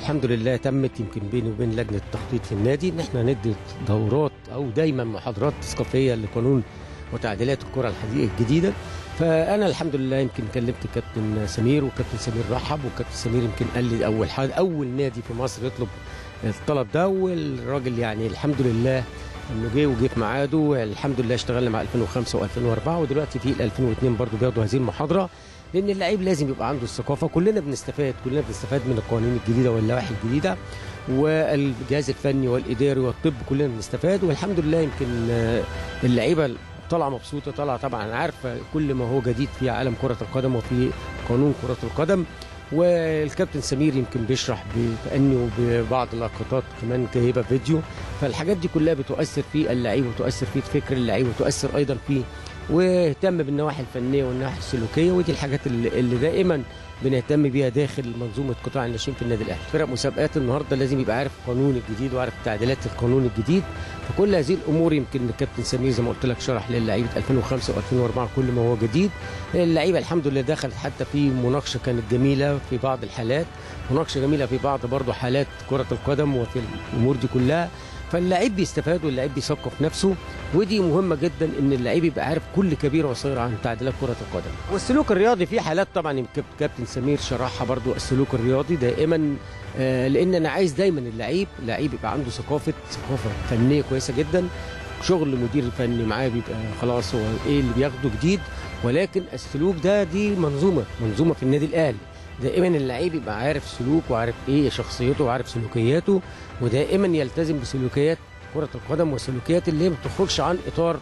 الحمد لله تمت يمكن بيني وبين لجنه التخطيط في النادي ان احنا ندي دورات او دايما محاضرات تثقيفيه لقانون وتعديلات الكره الحديثه الجديده فانا الحمد لله يمكن كلمت كابتن سمير وكابتن سمير رحب وكابتن سمير يمكن قال لي اول حاجه اول نادي في مصر يطلب الطلب ده والراجل يعني الحمد لله انه جه وجه في ميعاده الحمد لله اشتغلنا مع 2005 و2004 ودلوقتي في 2002 برضه بياخدوا هذه المحاضره لان اللعيب لازم يبقى عنده الثقافه كلنا بنستفاد كلنا بنستفاد من القوانين الجديده واللوائح الجديده والجهاز الفني والاداري والطب كلنا بنستفاد والحمد لله يمكن اللعيبه طالعه مبسوطه طالعه طبعا عارفه كل ما هو جديد في عالم كره القدم وفي قانون كره القدم والكابتن سمير يمكن بيشرح بتأني وببعض اللقطات كمان جايبه فيديو فالحاجات دي كلها بتؤثر في اللعيب وتؤثر في فكر اللعيب وتؤثر ايضا في واهتم بالنواحي الفنيه والنواحي السلوكيه ودي الحاجات اللي, اللي دائما بنهتم بيها داخل منظومه قطاع الناشئين في النادي الاهلي فرق مسابقات النهارده لازم يبقى عارف القانون الجديد وعارف تعديلات القانون الجديد فكل هذه الامور يمكن الكابتن سمير زي ما قلت لك شرح للعيبه 2005 و2004 كل ما هو جديد اللعيبه الحمد لله دخلت حتى في مناقشه كانت جميله في بعض الحالات مناقشه جميله في بعض برضه حالات كره القدم وفي الامور دي كلها فاللعيب بيستفاد واللعيب بيثقف نفسه ودي مهمه جدا ان اللعيب يبقى عارف كل كبيره وصغيره عن تعديلات كره القدم والسلوك الرياضي في حالات طبعا كابتن سمير شرحها برضو السلوك الرياضي دائما آه لان انا عايز دايما اللعيب اللعيب يبقى عنده ثقافه ثقافه فنيه كويسه جدا شغل مدير فني معاه بيبقى خلاص هو ايه اللي بياخده جديد ولكن السلوك ده دي منظومه منظومه في النادي الاهلي دائما اللعيب يبقى عارف سلوك وعارف ايه شخصيته وعارف سلوكياته ودائما يلتزم بسلوكيات كرة القدم والسلوكيات اللي هي ما بتخرجش عن اطار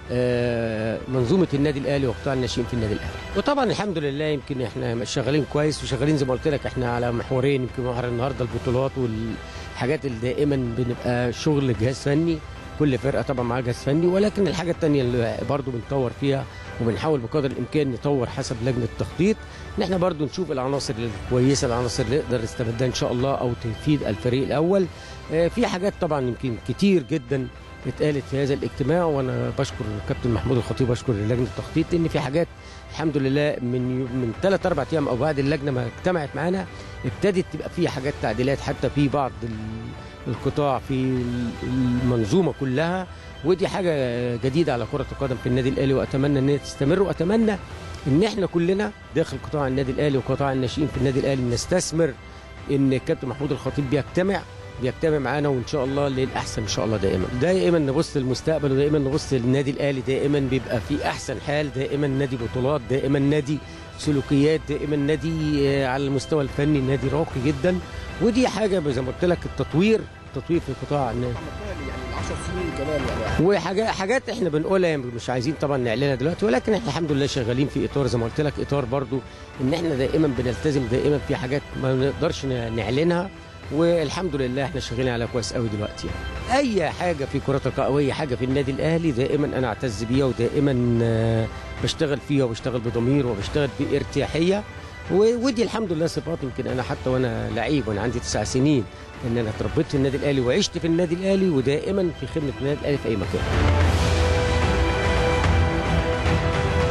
منظومه النادي الاهلي وقطاع الناشئين في النادي الاهلي وطبعا الحمد لله يمكن احنا شغالين كويس وشغالين زي ما قلت لك احنا على محورين يمكن محور النهارده البطولات والحاجات اللي دائما بنبقى شغل جهاز فني كل فرقه طبعا معاها جهاز فني ولكن الحاجه الثانيه اللي برضو بنطور فيها وبنحاول بقدر الامكان نطور حسب لجنه التخطيط ان احنا برضو نشوف العناصر الكويسه العناصر اللي نقدر نستفادها ان شاء الله او تفيد الفريق الاول في حاجات طبعا يمكن كتير جدا اتقالت في هذا الاجتماع وانا بشكر الكابتن محمود الخطيب بشكر لجنه التخطيط ان في حاجات الحمد لله من من ثلاث اربع ايام او بعد اللجنه ما اجتمعت معانا ابتدت تبقى في حاجات تعديلات حتى في بعض القطاع في المنظومه كلها ودي حاجه جديده على كره القدم في النادي الاهلي واتمنى ان هي تستمر واتمنى ان احنا كلنا داخل قطاع النادي الاهلي وقطاع الناشئين في النادي الاهلي نستثمر ان الكابتن محمود الخطيب بيجتمع بيجتمع معانا وان شاء الله للاحسن ان شاء الله دائما دائما نبص للمستقبل ودائما نبص للنادي الاهلي دائما بيبقى في احسن حال دائما نادي بطولات دائما نادي سلوكيات دائما نادي على المستوى الفني نادي راقي جدا ودي حاجه زي ما قلت لك التطوير التطوير في قطاع النادي يعني 10 سنين كمان يعني وحاجات حاجات احنا بنقولها مش عايزين طبعا نعلنها دلوقتي ولكن احنا الحمد لله شغالين في اطار زي ما قلت لك اطار برضو ان احنا دائما بنلتزم دائما في حاجات ما نقدرش نعلنها والحمد لله احنا شغالين على كويس قوي دلوقتي يعني. اي حاجه في كره القدم او اي حاجه في النادي الاهلي دائما انا اعتز بيها ودائما بشتغل فيها وبشتغل بضمير وبشتغل بارتياحيه ودي الحمد لله صفات يمكن انا حتى وانا لعيب وانا عندي تسع سنين ان انا اتربيت في النادي الاهلي وعشت في النادي الاهلي ودائما في خدمه النادي الاهلي في اي مكان